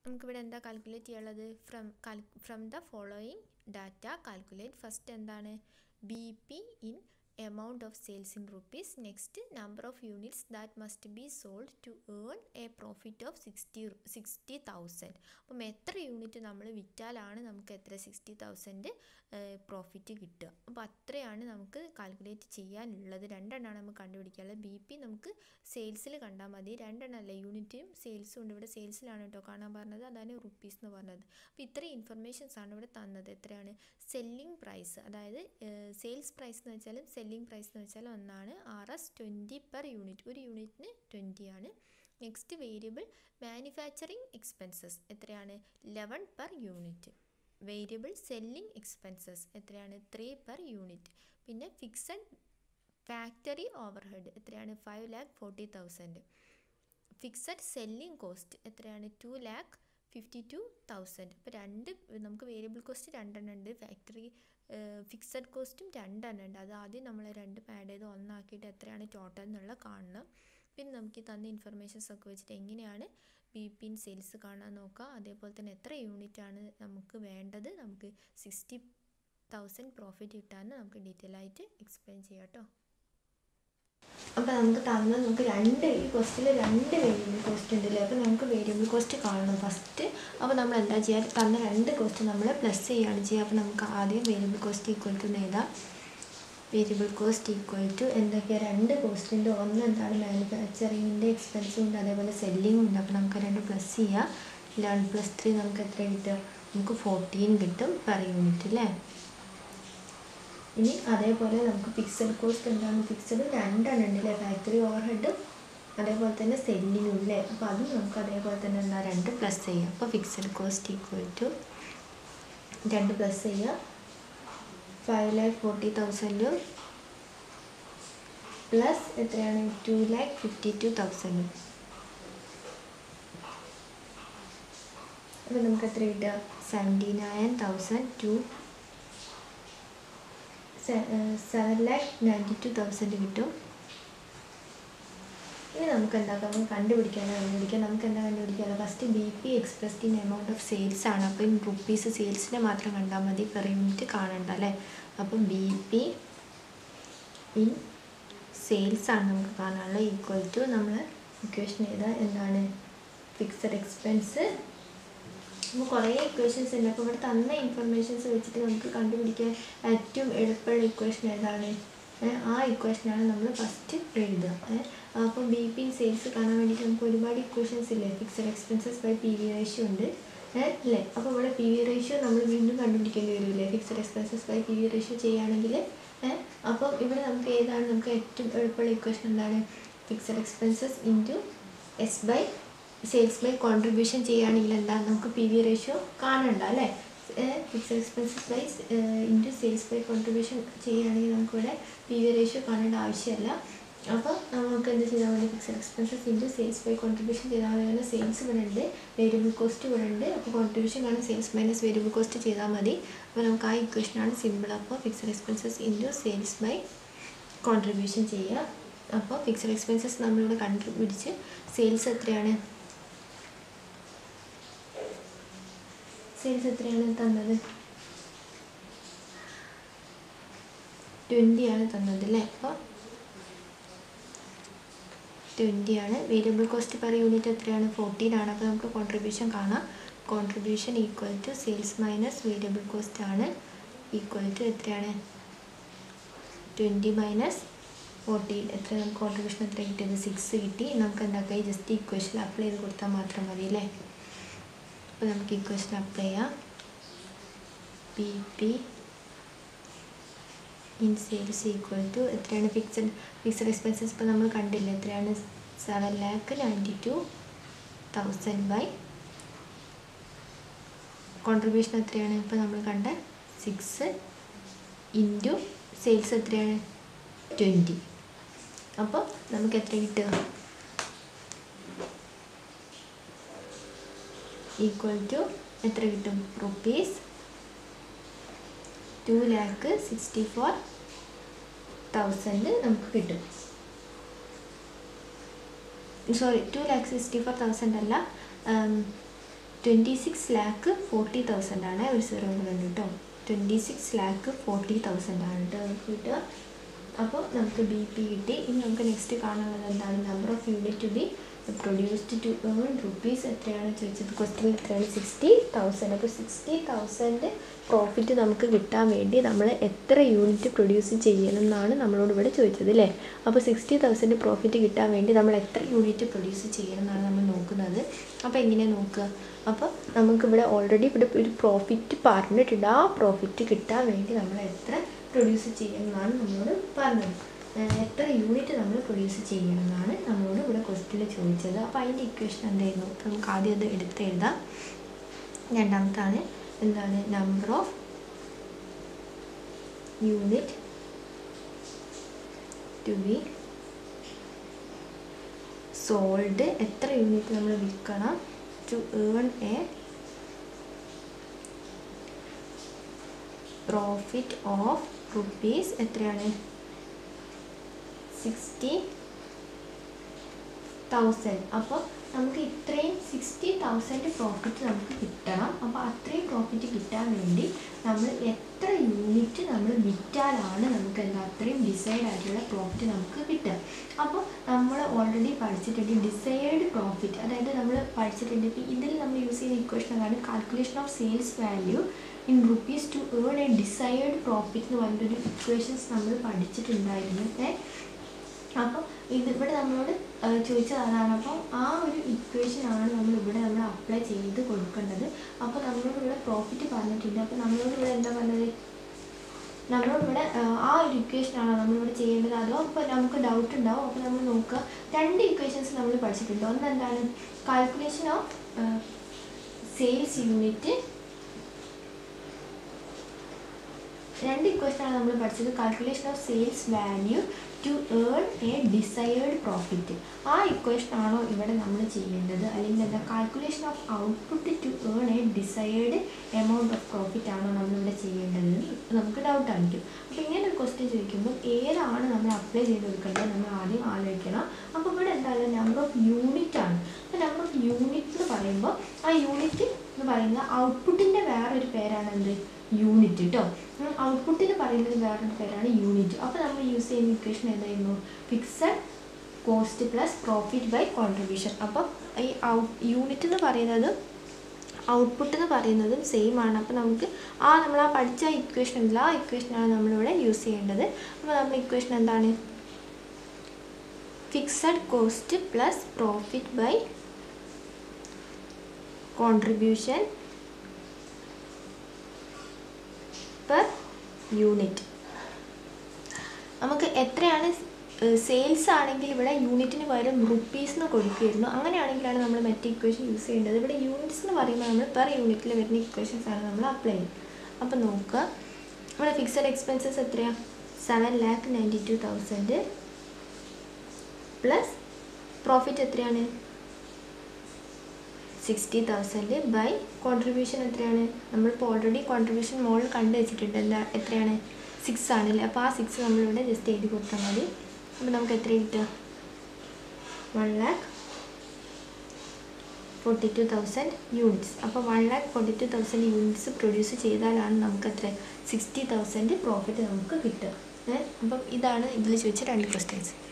നമുക്കിവിടെ എന്താ കാൽക്കുലേറ്റ് ചെയ്യാനുള്ളത് ഫ്രം കാൽ from the following data calculate first എന്താണ് B P in amount of sales in rupees next number of units that must be sold to earn a profit of sixty sixty thousand അപ്പം എത്ര unit നമ്മൾ വിറ്റാലാണ് നമുക്ക് എത്ര sixty thousand profit കിട്ടുക അപ്പോൾ അത്രയാണ് നമുക്ക് കാൽക്കുലേറ്റ് ചെയ്യാനുള്ളത് രണ്ടെണ്ണമാണ് നമുക്ക് കണ്ടുപിടിക്കാനുള്ളത് ബി പി നമുക്ക് സെയിൽസിൽ കണ്ടാൽ മതി രണ്ടെണ്ണമല്ല യൂണിറ്റും സെയിൽസും ഉണ്ട് ഇവിടെ സെയിൽസിലാണ് കേട്ടോ കാണാൻ പറഞ്ഞത് അതാണ് റുപ്പീസ് എന്ന് പറഞ്ഞത് അപ്പോൾ ഇത്രയും ഇൻഫർമേഷൻസ് ആണ് ഇവിടെ തന്നത് എത്രയാണ് സെല്ലിംഗ് പ്രൈസ് അതായത് സെയിൽസ് പ്രൈസ് എന്ന് വെച്ചാൽ സെല്ലിംഗ് പ്രൈസ് എന്ന് വെച്ചാൽ ഒന്നാണ് R S twenty per unit ഒരു യൂണിറ്റിന് ട്വൻറ്റി ആണ് നെക്സ്റ്റ് വേരിയബിൾ മാനുഫാക്ചറിങ് എക്സ്പെൻസസ് എത്രയാണ് eleven per unit variable selling expenses എത്രയാണ് ത്രീ പെർ യൂണിറ്റ് പിന്നെ ഫിക്സഡ് ഫാക്ടറി ഓവർഹെഡ് എത്രയാണ് five lakh forty thousand fixed selling cost എത്രയാണ് two lakh fifty two thousand ഇപ്പോൾ രണ്ട് നമുക്ക് വേരിയബിൾ കോസ്റ്റ് രണ്ടെണ്ണം ഉണ്ട് ഫാക്ടറി ഫിക്സഡ് കോസ്റ്റും രണ്ടെണ്ണം ഉണ്ട് അത് ആദ്യം നമ്മൾ രണ്ടും ആഡ് ചെയ്ത് ഒന്നാക്കിയിട്ട് എത്രയാണ് ടോട്ടൽ എന്നുള്ള കാണണം പിന്നെ നമുക്ക് ഈ തന്ന ഇൻഫർമേഷൻസ് ഒക്കെ വെച്ചിട്ട് എങ്ങനെയാണ് ബി പിൻ സെയിൽസ് കാണാൻ നോക്കുക അതേപോലെ തന്നെ എത്ര യൂണിറ്റ് ആണ് നമുക്ക് വേണ്ടത് നമുക്ക് സിക്സ്റ്റി തൗസൻഡ് പ്രോഫിറ്റ് കിട്ടാൻ നമുക്ക് ഡീറ്റെയിൽ ആയിട്ട് എക്സ്പ്ലെയിൻ ചെയ്യാം കേട്ടോ അപ്പോൾ നമുക്ക് തന്ന നമുക്ക് രണ്ട് ഈ ക്വസ്റ്റിൽ രണ്ട് വേരിയബിൾ കോസ്റ്റ് ഉണ്ടല്ലേ അപ്പോൾ നമുക്ക് വേരിയബിൾ കോസ്റ്റ് കാണണം ഫസ്റ്റ് അപ്പോൾ നമ്മൾ എന്താ ചെയ്യുക തന്ന രണ്ട് കോസ്റ്റ് നമ്മൾ പ്ലസ് ചെയ്യുകയാണ് ചെയ്യുക അപ്പോൾ നമുക്ക് ആദ്യം വേരിയബിൾ കോസ്റ്റ് ഈക്വൽ ടു എഴുതാം വേരിയബിൾ കോസ്റ്റ് ഈക്വൽ ടു എന്തൊക്കെയാണ് രണ്ട് കോസ്റ്റ് ഉണ്ട് ഒന്ന് എന്താണ് മാനുഫാക്ചറിങ്ങിൻ്റെ എക്സ്പെൻസും ഉണ്ട് അതേപോലെ സെല്ലിങ്ങും ഉണ്ട് അപ്പോൾ നമുക്ക് രണ്ട് പ്ലസ് ചെയ്യാം ലെവൻ പ്ലസ് ത്രീ നമുക്ക് എത്ര കിട്ടുക നമുക്ക് ഫോർട്ടീൻ കിട്ടും പെർ യൂണിറ്റ് അല്ലേ ഇനി അതേപോലെ നമുക്ക് ഫിക്സഡ് കോസ്റ്റ് എന്താണ് ഫിക്സഡ് രണ്ടെണ്ണം ഉണ്ട് അല്ലേ ഫാക്ടറി ഓവർ ഹെഡും അതേപോലെ തന്നെ സെല്ലിങ്ങും ഇല്ലേ അപ്പോൾ അതും നമുക്ക് അതേപോലെ തന്നെ എന്താ രണ്ട് പ്ലസ് ചെയ്യാം അപ്പോൾ ഫിക്സഡ് കോസ്റ്റ് ഈക്വൽ ടു രണ്ട് പ്ലസ് ചെയ്യുക ഫൈവ് ലാക്ക് ഫോർട്ടി തൗസൻഡും പ്ലസ് എത്രയാണ് ടു ലാക്ക് ഫിഫ്റ്റി ടു തൗസൻഡും അപ്പോൾ നമുക്ക് എത്ര കിട്ടുക seventy nine thousand two seven lakh ninety two thousand കിട്ടും ഇനി നമുക്ക് എന്താക്കാം നമുക്ക് കണ്ടുപിടിക്കാനോ കണ്ടുപിടിക്കാം നമുക്ക് എന്താ കണ്ടുപിടിക്കാമല്ലോ first B P expressed in amount of sales ആണ് അപ്പോൾ ഇൻ റുപ്പീസ് സെയിൽസിനെ മാത്രം കണ്ടാൽ മതി പെർ യൂണിറ്റ് കാണണ്ട അല്ലേ അപ്പം ബി പി ഇൻ സെയിൽസ് ആണ് നമുക്ക് കാണാനുള്ളത് ഈക്വൽ ടു നമ്മൾ ഇക്വേഷൻ എഴുതാം എന്താണ് ഫിക്സഡ് എക്സ്പെൻസ് അപ്പോൾ കുറേ ഇക്വേഷൻസ് ഉണ്ട് അപ്പോൾ ഇവിടെ തന്ന ഇൻഫർമേഷൻസ് വെച്ചിട്ട് നമുക്ക് കണ്ടുപിടിക്കാൻ ഏറ്റവും എളുപ്പമുള്ള ഇക്വേഷൻ ഏതാണ് ആ ഇക്വേഷനാണ് നമ്മൾ ഫസ്റ്റ് എഴുതുക അപ്പോൾ ബി പി സെയിൽസ് കാണാൻ വേണ്ടിയിട്ട് നമുക്ക് ഒരുപാട് ഇക്വേഷൻസ് ഇല്ലേ fixed expenses by P V ratio ഉണ്ട് അല്ലേ അപ്പോൾ ഇവിടെ പി വി റേഷ്യോ നമ്മൾ വീണ്ടും കണ്ടുപിടിക്കേണ്ടി വരില്ലേ fixed expenses by P V ratio ചെയ്യുകയാണെങ്കിൽ അപ്പം ഇവിടെ നമുക്ക് ഏതാണ് നമുക്ക് ഏറ്റവും എളുപ്പമുള്ള ഇക്വേഷൻ എന്താണ് fixed expenses into S by sales by contribution ചെയ്യുകയാണെങ്കിൽ എന്താ നമുക്ക് പി വി റേഷ്യോ കാണണ്ട അല്ലേ fixed expenses by into sales by contribution ചെയ്യുകയാണെങ്കിൽ നമുക്കിവിടെ പി വി റേഷ്യോ കാണേണ്ട ആവശ്യമില്ല അപ്പോൾ നമുക്ക് എന്ത് ചെയ്താൽ മതി fixed expenses into sales by contribution ചെയ്താൽ മതി കാരണം സെയിൽസ് ഇവിടെ ഉണ്ട് വേരിയബിൾ കോസ്റ്റ് ഇവിടെ ഉണ്ട് അപ്പോൾ കോൺട്രിബ്യൂഷൻ കാണാൻ സെയിൽസ് മൈനസ് വേരിയബിൾ കോസ്റ്റ് ചെയ്താൽ മതി അപ്പോൾ നമുക്ക് ആ ഇക്വേഷനാണ് സിമ്പിൾ അപ്പോൾ fixed expenses into sales by contribution ചെയ്യുക അപ്പോൾ ഫിക്സഡ് എക്സ്പെൻസസ് നമ്മളിവിടെ കണ്ടുപിടിച്ച് സെയിൽസ് എത്രയാണ് സെയിൽസ് എത്രയാണ് തന്നത് ട്വൻറ്റി ആണ് തന്നത് അല്ലേ അപ്പോൾ ട്വൻറ്റി ആണ് വേരിയബിൾ കോസ്റ്റ് പെർ യൂണിറ്റ് എത്രയാണ് ഫോർട്ടീൻ ആണ് അപ്പോൾ നമുക്ക് കോൺട്രിബ്യൂഷൻ കാണാം contribution equal to sales minus variable cost ആണ് ഈക്വൽ ടു എത്രയാണ് ട്വൻറ്റി മൈനസ് ഫോർട്ടീൻ എത്ര നമുക്ക് കോൺട്രിബ്യൂഷൻ എത്ര കിട്ടിയത് സിക്സ് കിട്ടി നമുക്ക് എന്താക്കാം ജസ്റ്റ് ഇക്വേഷൻ അപ്ലൈ ചെയ്ത് കൊടുത്താൽ മാത്രം മതി അല്ലേ അപ്പോൾ നമുക്ക് ഇക്വേഷൻ അപ്ലൈ ചെയ്യാം P P in sales equal to എത്രയാണ് ഫിക്സഡ് ഫിക്സഡ് എക്സ്പെൻസസ് ഇപ്പോൾ നമ്മൾ കണ്ടില്ല എത്രയാണ് seven lakh ninety two thousand by contribution എത്രയാണ് ഇപ്പോൾ നമ്മൾ കണ്ട സിക്സ് ഇൻറ്റു സെയിൽസ് എത്രയാണ് ട്വൻറ്റി അപ്പോൾ നമുക്ക് എത്ര കിട്ടുക ഈക്വൽ ടു എത്ര കിട്ടും rupees two lakh sixty four thousand നമുക്ക് കിട്ടും sorry two lakh sixty four thousand അല്ല twenty six lakh forty thousand ആണ് ഒരു സീറോ കൂടെ ഉണ്ട് കേട്ടോ twenty six lakh forty thousand ആണ് കേട്ടോ നമുക്ക് കിട്ടുക അപ്പോൾ നമുക്ക് ബി പി കിട്ടി ഇനി നമുക്ക് നെക്സ്റ്റ് കാണാനുള്ളത് എന്താണ് number of unit to be produced to earn rupees എത്രയാണ് ചോദിച്ചത് ക്വസ്റ്റ്യൻ എത്രയാണ് സിക്സ്റ്റി തൗസൻഡ് അപ്പോൾ സിക്സ്റ്റി തൗസൻഡ് പ്രോഫിറ്റ് നമുക്ക് കിട്ടാൻ വേണ്ടി നമ്മൾ എത്ര യൂണിറ്റ് പ്രൊഡ്യൂസ് ചെയ്യണം എന്നാണ് നമ്മളോട് ഇവിടെ ചോദിച്ചത് അല്ലേ അപ്പോൾ സിക്സ്റ്റി തൗസൻഡ് പ്രോഫിറ്റ് കിട്ടാൻ വേണ്ടി നമ്മൾ എത്ര യൂണിറ്റ് പ്രൊഡ്യൂസ് ചെയ്യണം എന്നാണ് നമ്മൾ നോക്കുന്നത് അപ്പോൾ എങ്ങനെയാണ് നോക്കുക അപ്പോൾ നമുക്കിവിടെ ഓൾറെഡി ഇവിടെ ഒരു പ്രോഫിറ്റ് പറഞ്ഞിട്ടുണ്ട് ആ പ്രോഫിറ്റ് കിട്ടാൻ വേണ്ടി നമ്മൾ എത്ര പ്രൊഡ്യൂസ് ചെയ്യണം എന്നാണ് നമ്മളോട് പറഞ്ഞത് ഏഹ് എത്ര യൂണിറ്റ് നമ്മൾ പ്രൊഡ്യൂസ് ചെയ്യണം എന്നാണ് നമ്മളോട് ഇവിടെ ക്വസ്റ്റ്യനിൽ ചോദിച്ചത് അപ്പോൾ അതിൻ്റെ ഇക്വേഷൻ എന്തായിരുന്നു അപ്പോൾ നമുക്ക് ആദ്യം അത് എടുത്ത് എഴുതാം രണ്ടാമത്താണ് എന്താണ് number of unit to be sold എത്ര യൂണിറ്റ് നമ്മൾ വിൽക്കണം to earn a profit of rupees എത്രയാണ് സിക്സ്റ്റി തൗസൻഡ് അപ്പോൾ നമുക്ക് ഇത്രയും സിക്സ്റ്റി തൗസൻഡ് പ്രോഫിറ്റ് നമുക്ക് കിട്ടണം അപ്പോൾ അത്രയും പ്രോഫിറ്റ് കിട്ടാൻ വേണ്ടി നമ്മൾ എത്ര യൂണിറ്റ് നമ്മൾ വിറ്റാലാണ് നമുക്ക് എന്താ അത്രയും ഡിസൈഡ് ആയിട്ടുള്ള പ്രോഫിറ്റ് നമുക്ക് കിട്ടുക അപ്പോൾ നമ്മൾ ഓൾറെഡി പഠിച്ചിട്ടുണ്ട് ഡിസൈഡ് പ്രോഫിറ്റ് അതായത് നമ്മൾ പഠിച്ചിട്ടുണ്ട് ഇപ്പോൾ ഇതിൽ നമ്മൾ യൂസ് ചെയ്യുന്ന ഇക്വേഷൻ ആണ് calculation of sales value in rupees to earn a decide profit എന്ന് പറഞ്ഞിട്ടൊരു ഇക്വേഷൻസ് നമ്മൾ പഠിച്ചിട്ടുണ്ടായിരുന്നു ഏ അപ്പം ഇത് ഇവിടെ നമ്മളോട് ഏഹ് ചോദിച്ചത് അതാണ് അപ്പം ആ ഒരു ഇക്വേഷൻ ആണ് നമ്മൾ ഇവിടെ നമ്മൾ അപ്ലൈ ചെയ്ത് കൊടുക്കേണ്ടത് അപ്പോൾ നമ്മളോട് ഇവിടെ പ്രോഫിറ്റ് പറഞ്ഞിട്ടുണ്ട് അപ്പോൾ നമ്മളോട് ഇവിടെ എന്താ പറഞ്ഞത് നമ്മളോട് ഇവിടെ ഏഹ് ആ ഒരു ഇക്വേഷൻ ആണോ നമ്മളിവിടെ ചെയ്യേണ്ടത് അതോ ഇപ്പോൾ നമുക്ക് ഡൗട്ട് ഉണ്ടാവും അപ്പോൾ നമ്മൾ നോക്കുക രണ്ട് ഇക്വേഷൻസ് നമ്മൾ പഠിച്ചിട്ടുണ്ട് ഒന്ന് എന്താണ് കാൽക്കുലേഷൻ ഓഫ് സെയിൽസ് യൂണിറ്റ് രണ്ട് ഇക്വേഷനാണ് നമ്മൾ പഠിച്ചത് calculation of sales value to earn a desired profit ആ ഇക്വേഷൻ ആണോ ഇവിടെ നമ്മൾ ചെയ്യേണ്ടത് അല്ലെങ്കിൽ എന്താ calculation of output to earn a desired amount of profit ആണോ നമ്മളിവിടെ ചെയ്യേണ്ടത് നമുക്ക് ഡൗട്ട് ആയിരിക്കും അപ്പോൾ ഇങ്ങനെ ഒരു ക്വസ്റ്റ്യൻ ചോദിക്കുമ്പോൾ ഏതാണ് നമ്മൾ അപ്ലൈ ചെയ്ത് കൊടുക്കേണ്ടത് നമ്മൾ ആദ്യം ആലോചിക്കണം അപ്പോൾ ഇവിടെ എന്താണ് നമ്പർ ഓഫ് യൂണിറ്റ് ആണ് അപ്പോൾ നമ്പർ ഓഫ് യൂണിറ്റ് എന്ന് പറയുമ്പോൾ ആ യൂണിറ്റ് എന്ന് പറയുന്നത് ഔട്ട്പുട്ടിൻ്റെ വേറൊരു പേരാണ് എന്ത് യൂണിറ്റ് കേട്ടോ ഔട്ട്പുട്ടിന് പറയുന്നത് വേറൊരു പേരാണ് യൂണിറ്റ് അപ്പോൾ നമ്മൾ യൂസ് ചെയ്യുന്ന ഇക്വേഷൻ എന്തായിരുന്നു fixed cost plus profit by contribution അപ്പോൾ ഈ ഔട്ട് യൂണിറ്റ് എന്ന് പറയുന്നത് ഔട്ട്പുട്ട് എന്ന് പറയുന്നതും സെയിം ആണ് അപ്പോൾ നമുക്ക് ആ നമ്മൾ ആ പഠിച്ച ഇക്വേഷൻ ഉണ്ടല്ലോ ആ ഇക്വേഷനാണ് നമ്മളിവിടെ യൂസ് ചെയ്യേണ്ടത് അപ്പോൾ നമ്മുടെ ഇക്വേഷൻ എന്താണ് fixed cost plus profit by contribution per unit നമുക്ക് എത്രയാണ് സെയിൽസ് ആണെങ്കിൽ ഇവിടെ യൂണിറ്റിന് പകരം റുപ്പീസ് എന്ന് കൊടുക്കുമായിരുന്നു അങ്ങനെയാണെങ്കിലാണ് നമ്മൾ മറ്റേ ഇക്വേഷൻ യൂസ് ചെയ്യേണ്ടത് ഇവിടെ യൂണിറ്റ്സ് എന്ന് പറയുമ്പോൾ നമ്മൾ പെർ യൂണിറ്റിൽ വരുന്ന ഇക്വേഷൻസ് ആണ് നമ്മൾ അപ്ലൈ ചെയ്യുന്നത് അപ്പോൾ നോക്കുക ഇവിടെ ഫിക്സഡ് എക്സ്പെൻസസ് എത്രയാണ് seven lakh ninety two thousand plus profit എത്രയാണ് സിക്സ്റ്റി തൗസൻഡ് ബൈ കോൺട്രിബ്യൂഷൻ എത്രയാണ് നമ്മളിപ്പോൾ ഓൾറെഡി കോൺട്രിബ്യൂഷൻ മോളിൽ കണ്ടു വെച്ചിട്ടുണ്ട് എന്താ എത്രയാണ് സിക്സ് ആണല്ലേ അപ്പോൾ ആ സിക്സ് നമ്മളിവിടെ ജസ്റ്റ് എഴുതി കൊടുത്താൽ മതി അപ്പോൾ നമുക്ക് എത്ര കിട്ടുക one lakh forty two thousand units അപ്പോൾ one lakh forty two thousand units produce ചെയ്താലാണ് നമുക്ക് എത്ര സിക്സ്റ്റി തൗസൻഡ് പ്രോഫിറ്റ് നമുക്ക് കിട്ടുക ഏ അപ്പം ഇതാണ് ഇതിൽ ചോദിച്ച രണ്ട് ക്വസ്റ്റ്യൻസ്